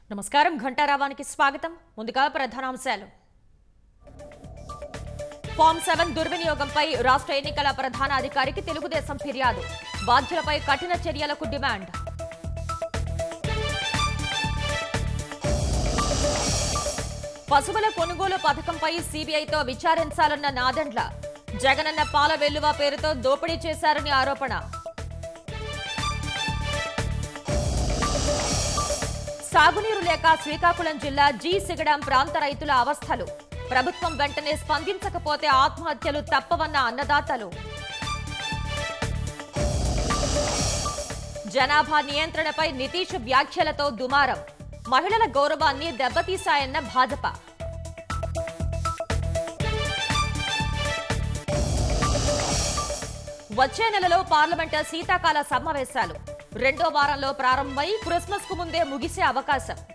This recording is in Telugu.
నమస్కారం ఘంటారావానికి స్వాగతం ముందుగా ప్రధానాంశాలు ఫామ్ సెవెన్ దుర్వినియోగంపై రాష్ట్ర ఎన్నికల ప్రధాన అధికారికి తెలుగుదేశం ఫిర్యాదు బాధ్యులపై కఠిన చర్యలకు డిమాండ్ పశువుల కొనుగోలు పథకంపై సీబీఐతో విచారించాలన్న నాదెండ్ల జగనన్న పాల వెల్లువ పేరుతో దోపిడీ చేశారని ఆరోపణ సాగునీరు లేక శ్రీకాకుళం జిల్లా జీ సిగడాం ప్రాంత రైతుల అవస్థలు ప్రభుత్వం వెంటనే స్పందించకపోతే ఆత్మహత్యలు తప్పవన్న అన్నదాతలు జనాభా నియంత్రణపై నితీష్ వ్యాఖ్యలతో దుమారం మహిళల గౌరవాన్ని దెబ్బతీశాయన్న భాజపా వచ్చే నెలలో పార్లమెంట్ శీతాకాల సమావేశాలు రెండో వారంలో ప్రారంభమై క్రిస్మస్ కు ముందే ముగిసే అవకాశం